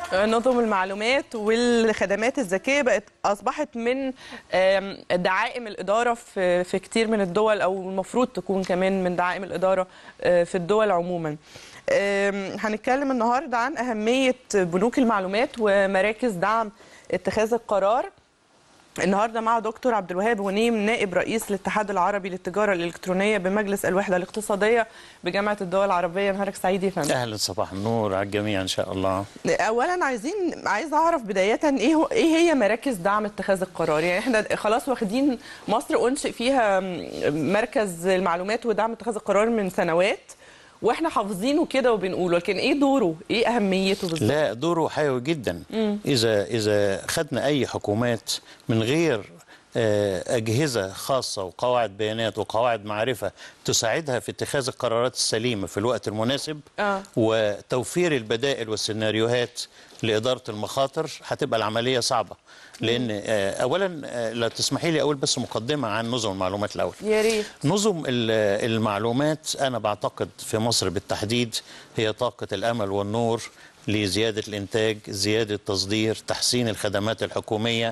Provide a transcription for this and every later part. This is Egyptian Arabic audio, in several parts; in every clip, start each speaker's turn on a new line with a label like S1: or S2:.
S1: نظم المعلومات والخدمات الذكيه بقت اصبحت من آم، دعائم الاداره في في كتير من الدول او المفروض تكون كمان من دعائم الاداره آه، في الدول عموما. آم، هنتكلم النهارده عن اهميه بنوك المعلومات ومراكز دعم اتخاذ القرار. النهارده مع دكتور عبد الوهاب ونيم نائب رئيس الاتحاد العربي للتجاره الالكترونيه بمجلس الوحده الاقتصاديه بجامعه الدول العربيه نهارك سعيد يا فندم.
S2: اهلا صباح النور على الجميع ان شاء الله
S1: اولا عايزين عايز اعرف بدايه ايه هو ايه هي مراكز دعم اتخاذ القرار يعني احنا خلاص واخدين مصر انشئ فيها مركز المعلومات ودعم اتخاذ القرار من سنوات واحنا حافظينه كده وبنقوله لكن ايه دوره ايه اهميته بالظبط
S2: لا دوره حيوي جدا اذا اذا خدنا اي حكومات من غير آه، أجهزة خاصة وقواعد بيانات وقواعد معرفة تساعدها في اتخاذ القرارات السليمة في الوقت المناسب
S1: آه.
S2: وتوفير البدائل والسيناريوهات لإدارة المخاطر هتبقى العملية صعبة لأن آه، أولا آه، لو تسمحي لي أقول بس مقدمة عن نظم المعلومات الأول
S1: يا ريت
S2: نظم ال- المعلومات أنا بعتقد في مصر بالتحديد هي طاقة الأمل والنور لزيادة الإنتاج زيادة التصدير تحسين الخدمات الحكومية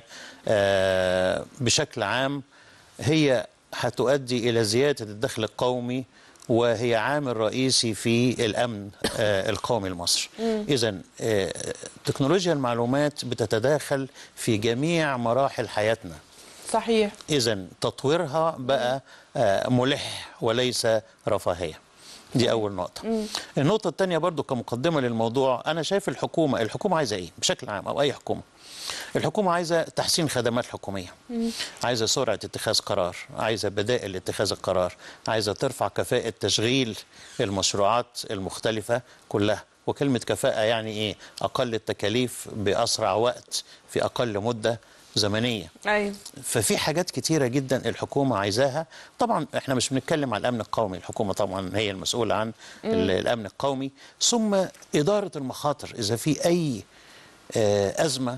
S2: آه، بشكل عام هي هتؤدي إلى زيادة الدخل القومي وهي عامل رئيسي في الأمن آه، القومي لمصر إذا تكنولوجيا المعلومات بتتداخل في جميع مراحل حياتنا
S1: صحيح
S2: إذا تطويرها بقى آه، ملح وليس رفاهية دي أول نقطة النقطة الثانية برضو كمقدمة للموضوع أنا شايف الحكومة الحكومة عايزة إيه بشكل عام أو أي حكومة الحكومة عايزة تحسين خدمات حكومية عايزة سرعة اتخاذ قرار عايزة بدائل لاتخاذ القرار عايزة ترفع كفاءة تشغيل المشروعات المختلفة كلها وكلمة كفاءة يعني إيه أقل التكاليف بأسرع وقت في أقل مدة زمنية
S1: ايوه
S2: ففي حاجات كتيرة جدا الحكومة عايزاها طبعا احنا مش بنتكلم عن الأمن القومي الحكومة طبعا هي المسؤولة عن ال- الأمن القومي ثم إدارة المخاطر إذا في أي آه، أزمة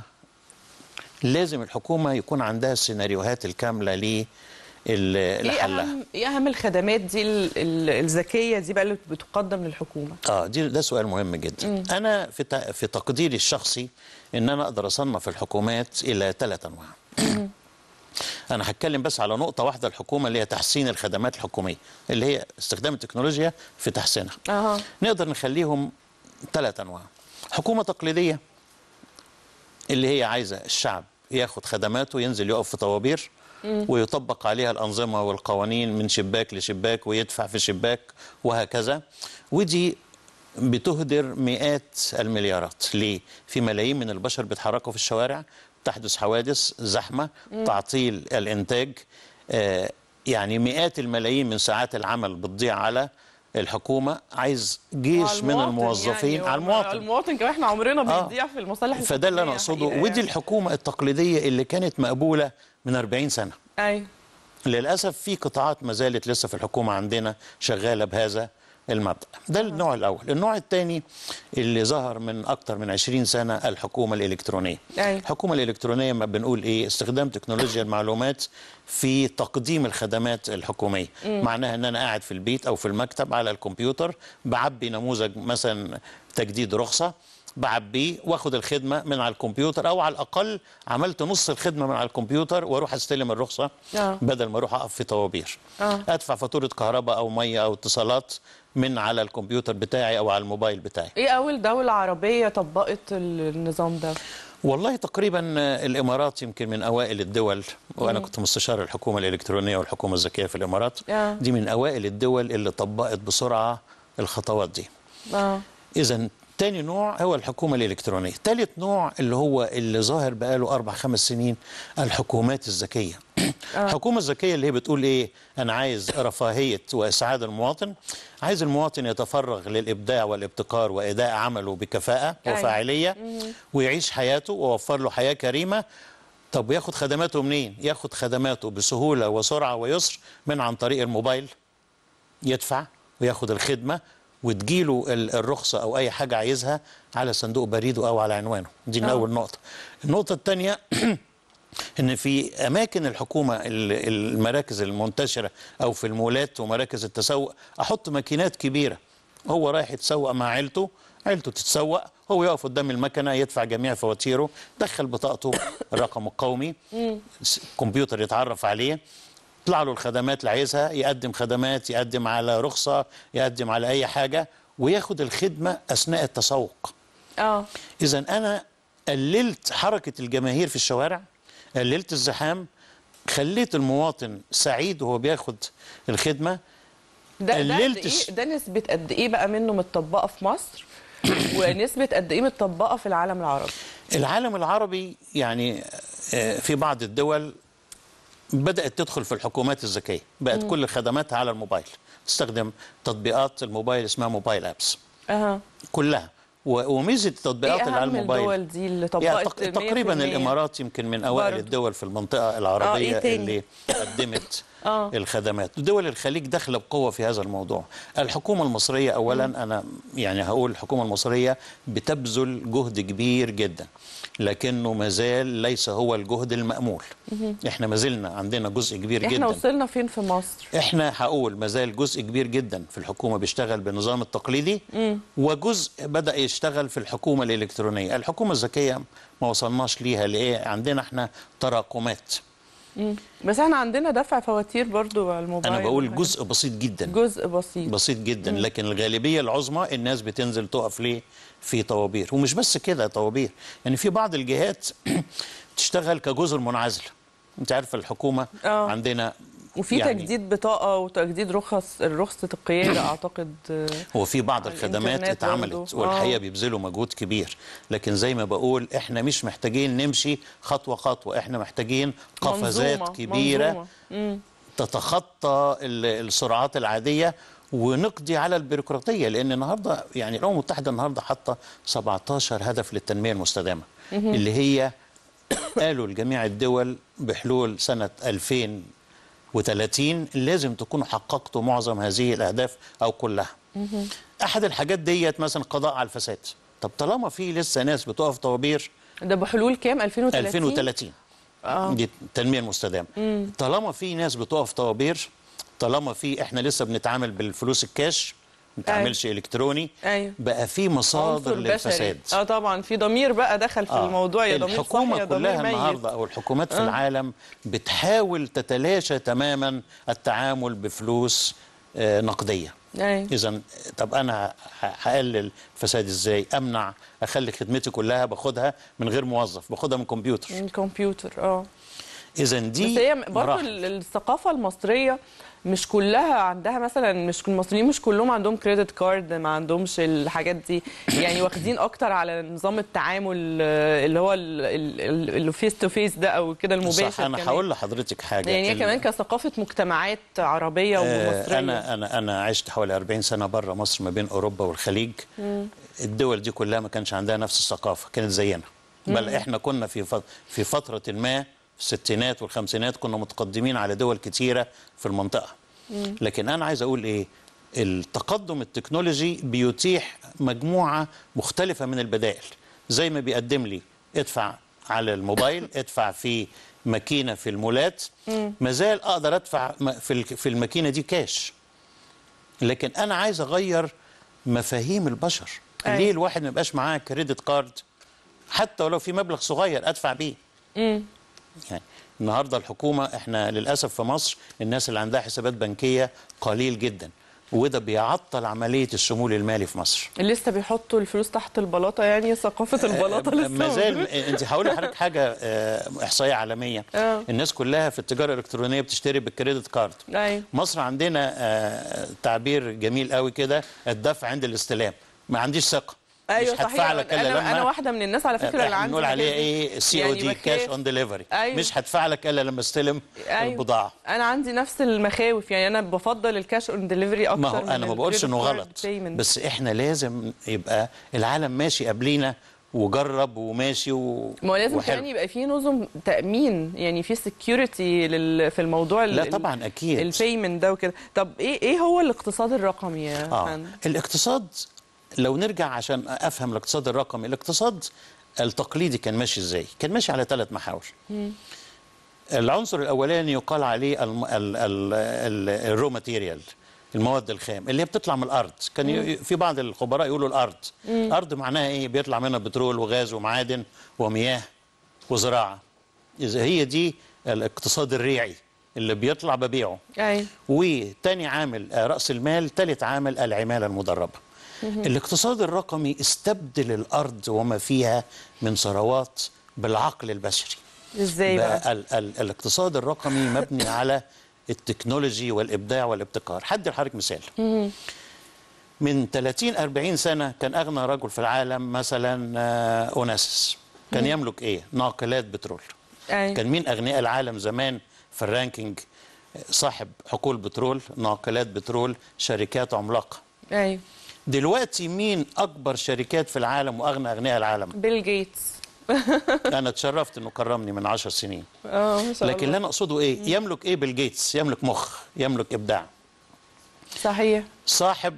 S2: لازم الحكومة يكون عندها السيناريوهات الكاملة ل
S1: ايه
S2: لحلها
S1: اهم ايه اهم الخدمات دي ال- ال- الذكيه دي بقى اللي بتقدم للحكومه
S2: اه دي ده سؤال مهم جدا انا في ت- في تقديري الشخصي ان انا اقدر اصنف الحكومات الى ثلاث انواع انا هتكلم بس على نقطه واحده الحكومه اللي هي تحسين الخدمات الحكوميه اللي هي استخدام التكنولوجيا في تحسينها
S1: اها
S2: نقدر نخليهم ثلاث انواع حكومه تقليديه اللي هي عايزه الشعب ياخد خدماته ينزل يقف في طوابير ويطبق عليها الانظمه والقوانين من شباك لشباك ويدفع في شباك وهكذا ودي بتهدر مئات المليارات ليه؟ في ملايين من البشر بيتحركوا في الشوارع تحدث حوادث زحمه تعطيل الانتاج آه، يعني مئات الملايين من ساعات العمل بتضيع على الحكومه عايز جيش من
S1: المواطن
S2: الموظفين
S1: يعني
S2: على المواطن
S1: المواطن كمان احنا عمرنا
S2: آه.
S1: بيضيع في المصالح
S2: فده اللي انا
S1: الحكومية
S2: اقصده
S1: حقيقة
S2: ودي
S1: يعني.
S2: الحكومه التقليديه اللي كانت مقبوله من 40 سنه
S1: ايوه
S2: للاسف في قطاعات ما زالت لسه في الحكومه عندنا شغاله بهذا المبدا ده النوع الاول النوع الثاني اللي ظهر من اكتر من 20 سنه الحكومه الالكترونيه
S1: أيوة.
S2: الحكومه الالكترونيه ما بنقول ايه استخدام تكنولوجيا المعلومات في تقديم الخدمات الحكوميه معناها ان انا قاعد في البيت او في المكتب على الكمبيوتر بعبي نموذج مثلا تجديد رخصه بعبيه واخد الخدمه من على الكمبيوتر او على الاقل عملت نص الخدمه من على الكمبيوتر واروح استلم الرخصه
S1: آه.
S2: بدل ما اروح اقف في طوابير
S1: آه.
S2: ادفع فاتوره كهرباء او ميه او اتصالات من على الكمبيوتر بتاعي او على الموبايل بتاعي
S1: ايه اول دولة عربية طبقت ال- النظام ده
S2: والله تقريبا الامارات يمكن من اوائل الدول وانا كنت مستشار الحكومه الالكترونيه والحكومه الذكيه في الامارات
S1: آه.
S2: دي من اوائل الدول اللي طبقت بسرعه الخطوات دي
S1: اه
S2: اذا تاني نوع هو الحكومة الإلكترونية ثالث نوع اللي هو اللي ظاهر بقاله أربع خمس سنين الحكومات الذكية الحكومة الذكية اللي هي بتقول إيه أنا عايز رفاهية وإسعاد المواطن عايز المواطن يتفرغ للإبداع والابتكار وإداء عمله بكفاءة
S1: أيوة.
S2: وفاعلية ويعيش حياته ووفر له حياة كريمة طب وياخد خدماته منين؟ ياخد خدماته بسهولة وسرعة ويسر من عن طريق الموبايل يدفع وياخد الخدمة وتجيله ال- الرخصة أو أي حاجة عايزها على صندوق بريده أو على عنوانه دي من
S1: آه.
S2: أول نقطة النقطة الثانية ان في اماكن الحكومه ال- المراكز المنتشره او في المولات ومراكز التسوق احط ماكينات كبيره هو رايح يتسوق مع عيلته عيلته تتسوق هو يقف قدام المكنه يدفع جميع فواتيره دخل بطاقته الرقم القومي س- كمبيوتر يتعرف عليه يطلع له الخدمات اللي عايزها يقدم خدمات يقدم على رخصه يقدم على اي حاجه وياخد الخدمه اثناء التسوق
S1: اه
S2: اذا انا قللت حركه الجماهير في الشوارع قللت الزحام خليت المواطن سعيد وهو بياخد الخدمه
S1: ده ده قد
S2: قللت الش-
S1: ايه ده نسبه قد ايه بقى منه متطبقه في مصر ونسبه قد ايه متطبقه في العالم العربي
S2: العالم العربي يعني آه، في بعض الدول بدأت تدخل في الحكومات الذكية بقت كل خدماتها على الموبايل تستخدم تطبيقات الموبايل اسمها موبايل ابس
S1: اها
S2: كلها و- وميزه التطبيقات
S1: ايه
S2: اللي على
S1: اهم
S2: الموبايل
S1: الدول دي اللي
S2: يعني
S1: طبقت
S2: تق- تقريبا
S1: 100%؟
S2: الامارات يمكن من اوائل
S1: برضو.
S2: الدول في المنطقه
S1: آه،
S2: العربيه
S1: إيه تاني؟
S2: اللي قدمت
S1: آه.
S2: الخدمات دول الخليج داخله بقوه في هذا الموضوع الحكومه المصريه اولا انا يعني هقول الحكومه المصريه بتبذل جهد كبير جدا لكنه مازال ليس هو الجهد المأمول احنا ما زلنا عندنا جزء كبير
S1: احنا
S2: جدا
S1: وصلنا فين في مصر
S2: احنا هقول مازال جزء كبير جدا في الحكومه بيشتغل بالنظام التقليدي وجزء بدا يشتغل في الحكومه الالكترونيه الحكومه الذكيه ما وصلناش ليها ليه عندنا احنا تراكمات
S1: بس احنا عندنا دفع فواتير برضو على الموبايل
S2: انا بقول
S1: وحاجات.
S2: جزء بسيط جدا
S1: جزء بسيط
S2: بسيط جدا لكن الغالبيه العظمى الناس بتنزل تقف ليه في طوابير ومش بس كده طوابير يعني في بعض الجهات تشتغل كجزر منعزله انت عارفه الحكومه
S1: آه.
S2: عندنا
S1: وفي
S2: يعني
S1: تجديد بطاقه وتجديد رخص رخصه القياده اعتقد آه،
S2: هو في بعض
S1: على
S2: الخدمات
S1: الإنترنت
S2: اتعملت
S1: برضو.
S2: والحقيقه
S1: آه.
S2: بيبذلوا مجهود كبير لكن زي ما بقول احنا مش محتاجين نمشي خطوه خطوه احنا محتاجين قفزات
S1: منظومة-
S2: كبيره
S1: منظومة. مم.
S2: تتخطى ال- السرعات العاديه ونقضي على البيروقراطيه لان النهارده يعني الامم المتحده النهارده حاطه 17 هدف للتنميه المستدامه اللي هي قالوا لجميع الدول بحلول سنه 2030 لازم تكونوا حققتوا معظم هذه الاهداف او كلها. احد الحاجات ديت مثلا القضاء على الفساد. طب طالما في لسه ناس بتقف طوابير
S1: ده بحلول كام 2030
S2: 2030
S1: آه.
S2: دي التنميه المستدامه طالما في ناس بتقف طوابير طالما في احنا لسه بنتعامل بالفلوس الكاش ما بنتعاملش الكتروني
S1: أيوة.
S2: بقى في مصادر
S1: عنصر بشري
S2: للفساد
S1: اه طبعا في ضمير بقى دخل في
S2: آه.
S1: الموضوع يا ضمير صح
S2: الحكومة
S1: يا ضمير
S2: كلها
S1: ميت
S2: النهاردة أو الحكومات في العالم بتحاول تتلاشى تماما التعامل بفلوس آه، نقدية
S1: أيوة.
S2: إذا طب أنا ه- هقلل الفساد إزاي أمنع أخلي خدمتي كلها باخدها من غير موظف باخدها من كمبيوتر
S1: الكمبيوتر اه
S2: إذا دي
S1: بس هي برضه
S2: مراحل.
S1: ال- الثقافه المصريه مش كلها عندها مثلا مش المصريين مش كلهم عندهم كريدت كارد ما عندهمش الحاجات دي يعني واخدين اكتر على نظام التعامل آه، اللي هو اللي فيس تو فيس ده او كده المباشر
S2: صح أنا
S1: كمان.
S2: هقول لحضرتك حاجة
S1: يعني هي
S2: ال-
S1: كمان كثقافه مجتمعات عربيه
S2: آه،
S1: ومصريه
S2: انا انا انا عشت حوالي 40 سنه بره مصر ما بين اوروبا والخليج الدول دي كلها ما كانش عندها نفس الثقافه كانت زينا بل احنا كنا في فت- في فتره ما في الستينات والخمسينات كنا متقدمين على دول كتيره في المنطقه لكن انا عايز اقول ايه التقدم التكنولوجي بيتيح مجموعه مختلفه من البدائل زي ما بيقدم لي ادفع على الموبايل ادفع في ماكينه في المولات مازال اقدر ادفع م- في الك- في الماكينه دي كاش لكن انا عايز اغير مفاهيم البشر
S1: أيوة.
S2: ليه الواحد ما يبقاش معاه كريدت كارد حتى ولو في مبلغ صغير ادفع بيه يعني النهارده الحكومه احنا للاسف في مصر الناس اللي عندها حسابات بنكيه قليل جدا وده بيعطل عمليه الشمول المالي في مصر
S1: لسه بيحطوا الفلوس تحت البلاطه يعني ثقافه البلاطه لسه
S2: ما زال
S1: موجودة.
S2: انت هقول لحضرتك حاجه آه، احصائيه عالميه
S1: آه.
S2: الناس كلها في التجاره الالكترونيه بتشتري بالكريدت كارد
S1: ايوه
S2: مصر عندنا آه، تعبير جميل قوي كده الدفع عند الاستلام ما عنديش ثقه
S1: ايوه
S2: مش هدفع
S1: صحيح
S2: لك الا
S1: انا
S2: لما
S1: انا واحده من الناس على فكره اللي عندي
S2: نقول
S1: الحاجات
S2: عليه
S1: دي.
S2: ايه سي او
S1: يعني
S2: دي كاش
S1: بخاف.
S2: اون ديليفري
S1: أيوة.
S2: مش هدفع لك الا لما استلم
S1: أيوة.
S2: البضاعه
S1: انا عندي نفس المخاوف يعني انا بفضل الكاش اون ديليفري اكتر
S2: ما هو
S1: من
S2: انا ما بقولش
S1: الcredit
S2: انه
S1: card
S2: غلط
S1: payment.
S2: بس احنا لازم يبقى العالم ماشي قبلينا وجرب وماشي و...
S1: ما هو لازم
S2: وحلو.
S1: كمان يبقى في نظم تامين يعني في سكيورتي لل... في الموضوع
S2: لا طبعا اكيد
S1: البيمنت ده وكده طب ايه ايه هو الاقتصاد الرقمي يا
S2: اه
S1: فندم؟
S2: الاقتصاد لو نرجع عشان افهم الاقتصاد الرقمي الاقتصاد التقليدي كان ماشي ازاي كان ماشي على ثلاث محاور العنصر الاولاني يقال عليه الم- ال- ال- ال- الرو ماتيريال المواد الخام اللي هي بتطلع من الارض كان ي- في بعض الخبراء يقولوا الارض الارض معناها ايه بيطلع منها بترول وغاز ومعادن ومياه وزراعه اذا هي دي الاقتصاد الريعي اللي بيطلع ببيعه
S1: ايوه
S2: وتاني عامل آه، رأس المال تالت عامل العمالة المدربة الاقتصاد الرقمي استبدل الأرض وما فيها من ثروات بالعقل البشري
S1: ازاي بقى
S2: بقى ال ال الاقتصاد الرقمي مبني على التكنولوجي والإبداع والابتكار حد لحضرتك مثال من 30 40 سنة كان أغنى رجل في العالم مثلا آه، أوناسيس كان يملك إيه؟ ناقلات بترول
S1: ايوه
S2: كان مين اغنياء العالم زمان في الرانكينج صاحب حقول بترول ناقلات بترول شركات عملاقه
S1: ايوه
S2: دلوقتي مين اكبر شركات في العالم واغنى اغنياء العالم
S1: بيل جيتس
S2: انا اتشرفت انه كرمني من عشر سنين
S1: اه ما شاء
S2: لكن اللي
S1: الله
S2: انا اقصده ايه يملك ايه بيل جيتس يملك مخ يملك ابداع
S1: صحيح
S2: صاحب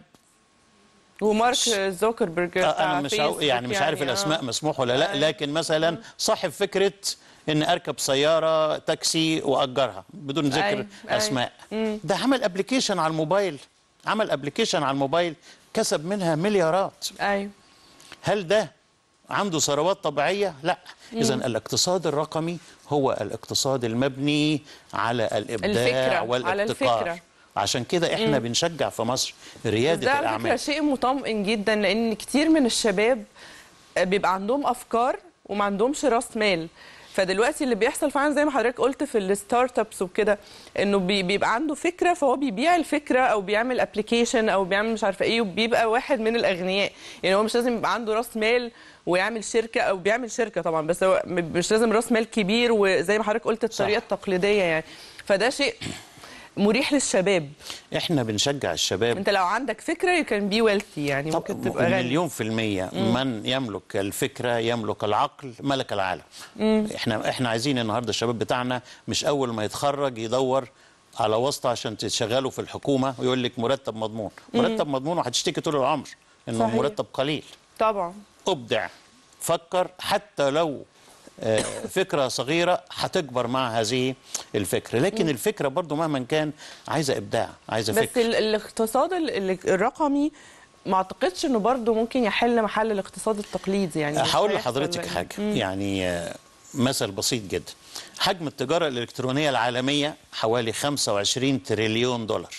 S1: ومارك زوكربيرج
S2: آه،
S1: بتاع
S2: انا مش عاو...
S1: فيسبوك
S2: يعني مش عارف
S1: آه.
S2: الاسماء مسموح ولا لا
S1: أيوة.
S2: لكن مثلا صاحب فكره ان اركب سياره تاكسي واجرها بدون ذكر
S1: أيوة، أيوة.
S2: اسماء ده عمل ابلكيشن على الموبايل عمل ابلكيشن على الموبايل كسب منها مليارات
S1: ايوه
S2: هل ده عنده ثروات طبيعيه لا اذا الاقتصاد الرقمي هو الاقتصاد المبني على الابداع
S1: الفكرة، على
S2: والابتكار
S1: الفكرة.
S2: عشان كده احنا بنشجع في مصر
S1: بس
S2: رياده
S1: ده على فكرة
S2: الاعمال
S1: شيء مطمئن جدا لان كتير من الشباب بيبقى عندهم افكار وما عندهمش راس مال فدلوقتي اللي بيحصل فعلا زي ما حضرتك قلت في الستارت ابس وكده انه بي- بيبقى عنده فكره فهو بيبيع الفكره او بيعمل ابلكيشن او بيعمل مش عارفه ايه وبيبقى واحد من الاغنياء يعني هو مش لازم يبقى عنده راس مال ويعمل شركه او بيعمل شركه طبعا بس هو م- مش لازم راس مال كبير وزي ما حضرتك قلت الطريقه
S2: صح.
S1: التقليديه يعني فده شيء مريح للشباب
S2: احنا بنشجع الشباب
S1: انت لو عندك فكره you can be wealthy يعني
S2: طب
S1: ممكن تبقى غني
S2: مليون في المية من يملك الفكرة يملك العقل ملك العالم احنا احنا عايزين النهاردة الشباب بتاعنا مش أول ما يتخرج يدور على واسطة عشان تشغله في الحكومة ويقول لك مرتب مضمون مرتب مضمون وهتشتكي طول العمر انه
S1: صحيح.
S2: مرتب قليل
S1: طبعا
S2: ابدع فكر حتى لو آه، فكرة صغيرة هتكبر مع هذه الفكرة لكن الفكرة برضو مهما كان عايزة إبداع عايزة
S1: بس
S2: فكر
S1: ال- الاقتصاد ال- ال- الرقمي ما اعتقدش انه برضه ممكن يحل محل الاقتصاد التقليدي يعني مش
S2: هقول
S1: هيحصل
S2: لحضرتك
S1: يعني.
S2: حاجة يعني آه، مثل بسيط جدا حجم التجارة الإلكترونية العالمية حوالي 25 تريليون دولار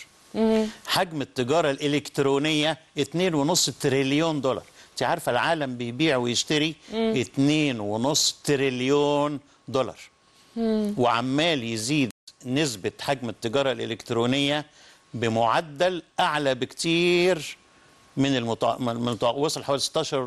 S2: حجم التجارة الإلكترونية 2.5 تريليون دولار انت عارفة العالم بيبيع ويشتري 2.5 تريليون دولار وعمال يزيد نسبة حجم التجارة الإلكترونية بمعدل أعلى بكتير من المتع... من المتع... وصل حوالي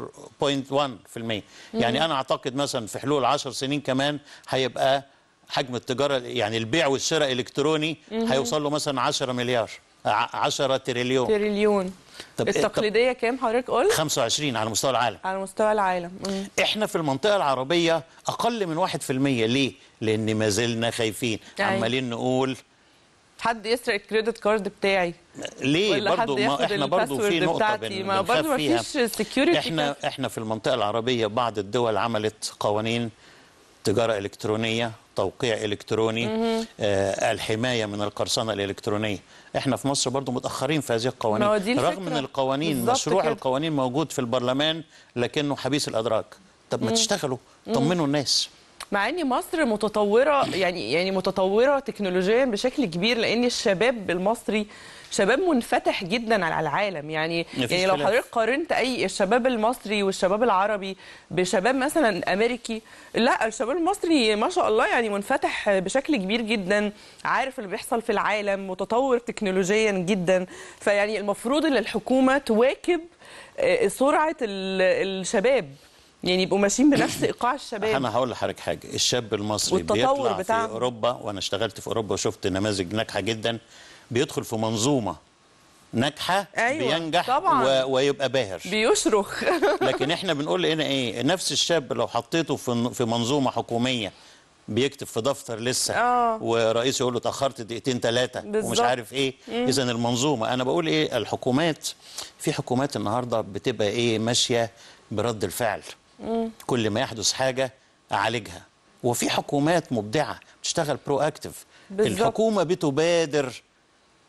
S2: 16.1% يعني أنا أعتقد مثلا في حلول 10 سنين كمان هيبقى حجم التجارة يعني البيع والشراء إلكتروني هيوصل له مثلا 10 مليار ع- 10 تريليون
S1: تريليون
S2: طب إيه- طب-
S1: التقليدية كام حضرتك قلت
S2: 25 على مستوى العالم
S1: على مستوى العالم مم.
S2: احنا في المنطقة العربية أقل من 1% ليه؟ لأن ما زلنا خايفين
S1: أيوة.
S2: عمالين نقول
S1: حد يسرق الكريدت كارد بتاعي
S2: ليه
S1: ولا
S2: برضو
S1: حد
S2: ما
S1: ياخد
S2: احنا برضو في
S1: الباسورد
S2: نقطة
S1: بتاعتي
S2: بن-
S1: ما
S2: بنخاف
S1: برضو ما
S2: فيها
S1: فيش security
S2: احنا احنا في المنطقة العربية بعض الدول عملت قوانين تجارة إلكترونية توقيع إلكتروني آه الحماية من القرصنة الإلكترونية احنا في مصر برضو متأخرين في هذه القوانين
S1: ما هو دي
S2: رغم
S1: الفكرة.
S2: ان القوانين
S1: بالظبط
S2: مشروع
S1: كده.
S2: القوانين موجود في البرلمان لكنه حبيس الأدراك طب ما تشتغلوا طمنوا الناس
S1: مع ان مصر متطوره يعني يعني متطوره تكنولوجيا بشكل كبير لان الشباب المصري شباب منفتح جدا على العالم يعني
S2: مفيش
S1: يعني لو
S2: خلاف.
S1: حضرتك قارنت اي الشباب المصري والشباب العربي بشباب مثلا امريكي لا الشباب المصري ما شاء الله يعني منفتح بشكل كبير جدا عارف اللي بيحصل في العالم متطور تكنولوجيا جدا فيعني المفروض ان الحكومه تواكب آه، سرعه ال- الشباب يعني يبقوا ماشيين بنفس ايقاع الشباب
S2: انا هقول لحضرتك حاجه الشاب المصري
S1: والتطور
S2: بيطلع
S1: بتاعهم.
S2: في اوروبا وانا اشتغلت في اوروبا وشفت نماذج ناجحه جدا بيدخل في منظومه ناجحه
S1: أيوة،
S2: بينجح
S1: طبعاً.
S2: و... ويبقى باهر
S1: بيصرخ
S2: لكن احنا بنقول هنا ايه نفس الشاب لو حطيته في في منظومه حكوميه بيكتب في دفتر لسه
S1: آه.
S2: ورئيس يقول له اتاخرت دقيقتين ثلاثه ومش
S1: بالظبط.
S2: عارف ايه اذا المنظومه انا بقول ايه الحكومات في حكومات النهارده بتبقى ايه ماشيه برد الفعل كل ما يحدث حاجه اعالجها وفي حكومات مبدعه بتشتغل برو اكتف
S1: بالظبط.
S2: الحكومه بتبادر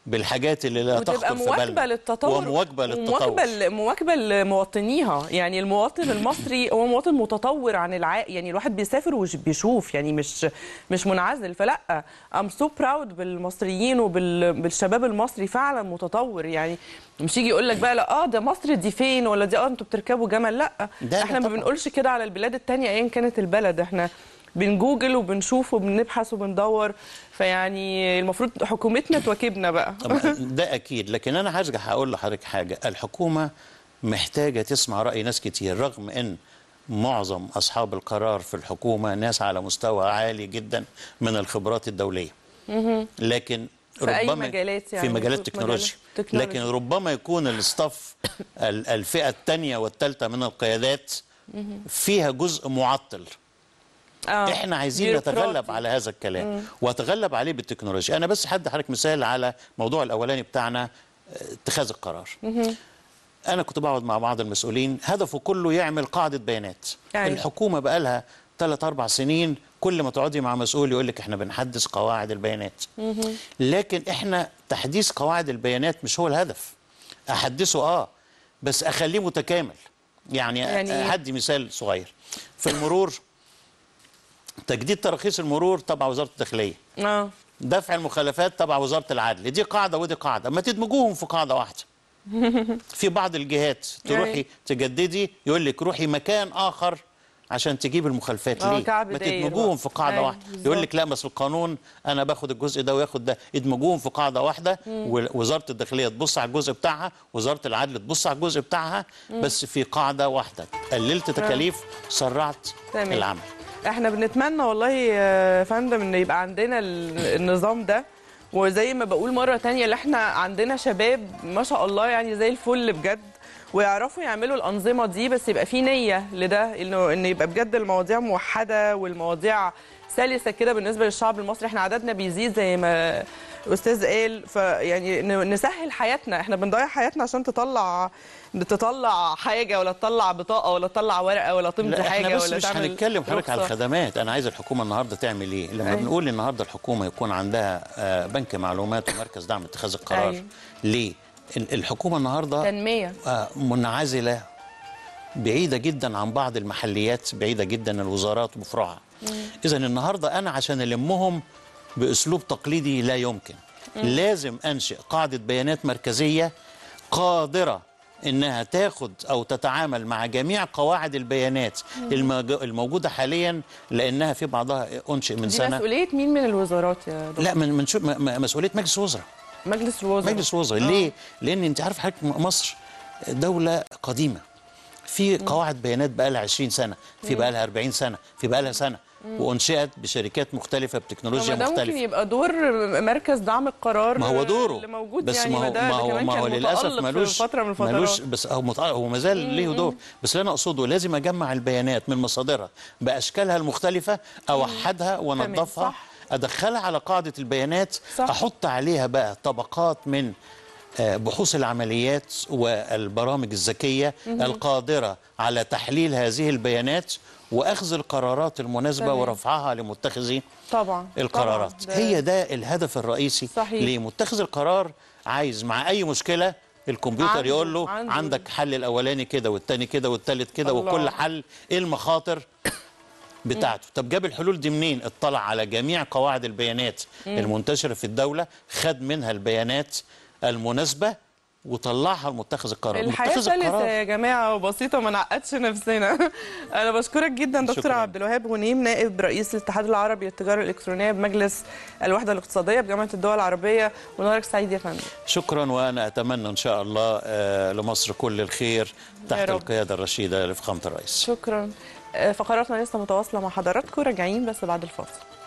S2: بالحاجات اللي لا
S1: وتبقى
S2: تخطر في
S1: مواكبه
S2: بالنا
S1: للتطور
S2: ومواكبه للتطور
S1: ومواكبه ل- مواكبه لمواطنيها يعني المواطن المصري هو مواطن متطور عن الع يعني الواحد بيسافر وبيشوف يعني مش مش منعزل فلا ام سو براود بالمصريين وبالشباب المصري فعلا متطور يعني مش يجي يقول لك بقى لا اه ده مصر دي فين ولا دي اه انتوا بتركبوا جمل لا
S2: ده
S1: احنا ما
S2: طبعاً.
S1: بنقولش كده على البلاد التانية ايا كانت البلد احنا بنجوجل وبنشوف وبنبحث وبندور فيعني المفروض حكومتنا تواكبنا بقى
S2: طب ده اكيد لكن انا هرجع هقول لحضرتك حاجه الحكومه محتاجه تسمع راي ناس كتير رغم ان معظم اصحاب القرار في الحكومه ناس على مستوى عالي جدا من الخبرات الدوليه لكن
S1: في أي
S2: ربما
S1: مجالات يعني؟
S2: في مجالات
S1: في
S2: تكنولوجيا
S1: مجالات تكنولوجيا.
S2: لكن ربما يكون الاستاف ال- الفئه الثانيه والثالثه من القيادات فيها جزء معطل
S1: آه.
S2: احنا عايزين
S1: بيروقراطي.
S2: نتغلب على هذا الكلام واتغلب عليه بالتكنولوجيا انا بس هدي حضرتك مثال على الموضوع الاولاني بتاعنا آه، اتخاذ القرار انا كنت بقعد مع بعض المسؤولين هدفه كله يعمل قاعده بيانات
S1: أيوة.
S2: الحكومه بقى لها ثلاث اربع سنين كل ما تقعدي مع مسؤول يقول لك احنا بنحدث قواعد البيانات لكن احنا تحديث قواعد البيانات مش هو الهدف احدثه اه بس اخليه متكامل يعني,
S1: يعني
S2: يعني
S1: إيه؟
S2: هدي مثال صغير في المرور تجديد تراخيص المرور تبع وزاره الداخليه
S1: اه
S2: دفع المخالفات تبع وزاره العدل دي قاعده ودي قاعده ما تدمجوهم في قاعده واحده في بعض الجهات تروحي
S1: أيوة.
S2: تجددي يقول لك روحي مكان اخر عشان تجيب المخالفات
S1: آه،
S2: ليه
S1: كعب
S2: ما
S1: داير
S2: تدمجوهم
S1: بقى.
S2: في قاعده
S1: أيوة،
S2: واحده
S1: بالظبط.
S2: يقول لك لا بس القانون انا باخد الجزء ده وياخد ده ادمجوهم في قاعده واحده ووزاره الداخليه تبص على الجزء بتاعها وزاره العدل تبص على الجزء بتاعها بس في قاعده واحده قللت تكاليف سرعت
S1: تمام.
S2: العمل
S1: احنا بنتمنى والله يا فندم ان يبقى عندنا ال- النظام ده وزي ما بقول مره تانية اللي احنا عندنا شباب ما شاء الله يعني زي الفل بجد ويعرفوا يعملوا الانظمه دي بس يبقى في نيه لده انه ان يبقى بجد المواضيع موحده والمواضيع سلسه كده بالنسبه للشعب المصري احنا عددنا بيزيد زي ما استاذ قال فيعني ن- نسهل حياتنا احنا بنضيع حياتنا عشان تطلع تطلع حاجه ولا تطلع بطاقه ولا تطلع ورقه ولا تمضي
S2: لا
S1: حاجه
S2: احنا بس
S1: ولا
S2: مش
S1: تعمل
S2: هنتكلم حضرتك على
S1: رخصة.
S2: الخدمات انا عايز الحكومه النهارده تعمل ايه لما
S1: أيوة.
S2: بنقول النهارده الحكومه يكون عندها آه، بنك معلومات ومركز دعم اتخاذ القرار
S1: أيوة.
S2: ليه ال- الحكومه النهارده
S1: تنميه
S2: آه، منعزله بعيده جدا عن بعض المحليات بعيده جدا الوزارات وفروعها اذا النهارده انا عشان المهم باسلوب تقليدي لا يمكن لازم انشئ قاعده بيانات مركزيه قادره انها تاخد او تتعامل مع جميع قواعد البيانات الموج- الموجوده حاليا لانها في بعضها انشئ من
S1: دي
S2: سنه
S1: مسؤوليه مين من الوزارات يا دكتور؟
S2: لا من من شو- م- م- مسؤوليه مجلس الوزراء
S1: مجلس الوزراء
S2: مجلس الوزراء ليه؟ لان انت عارف حضرتك م- مصر دوله قديمه في قواعد بيانات بقى لها 20 سنه في بقى لها 40 سنه في بقى لها سنه وانشئت بشركات مختلفه بتكنولوجيا
S1: طب ما ده ممكن
S2: مختلفه
S1: يبقى دور مركز دعم القرار
S2: ما هو دوره
S1: اللي موجود
S2: بس
S1: يعني
S2: ما هو
S1: ده,
S2: ما
S1: ده
S2: هو
S1: كمان
S2: ما هو
S1: كان
S2: للاسف
S1: متألق
S2: ملوش
S1: في فتره من الفترات
S2: ملوش بس هو متأ- هو ما زال ليه دور بس اللي انا اقصده لازم اجمع البيانات من مصادرها باشكالها المختلفه اوحدها وانظفها
S1: صح.
S2: ادخلها على قاعده البيانات
S1: صح.
S2: احط عليها بقى طبقات من آه، بحوث العمليات والبرامج الذكيه القادره على تحليل هذه البيانات واخذ القرارات المناسبه
S1: تمام.
S2: ورفعها لمتخذي
S1: طبعا
S2: القرارات
S1: طبعاً. ده-
S2: هي ده الهدف الرئيسي
S1: صحيح.
S2: لمتخذ القرار عايز مع اي مشكله الكمبيوتر
S1: عنده-
S2: يقول له
S1: عنده.
S2: عندك حل الاولاني كده والتاني كده والتالت كده
S1: الله.
S2: وكل حل ايه المخاطر بتاعته طب جاب الحلول دي منين اطلع على جميع قواعد البيانات المنتشره في الدوله خد منها البيانات المناسبه وطلعها لمتخذ القرار
S1: الحياه
S2: متخذ
S1: سلسه
S2: القرار
S1: يا جماعه وبسيطه ما نعقدش نفسنا انا بشكرك جدا دكتور
S2: شكراً.
S1: عبد الوهاب غنيم نائب رئيس الاتحاد العربي للتجاره الالكترونيه بمجلس الوحده الاقتصاديه بجامعه الدول العربيه ونهارك سعيد يا فندم
S2: شكرا وانا اتمنى ان شاء الله آه، لمصر كل الخير تحت
S1: رب.
S2: القياده الرشيده لفخامه الرئيس
S1: شكرا آه، فقراتنا لسه متواصله مع حضراتكم راجعين بس بعد الفاصل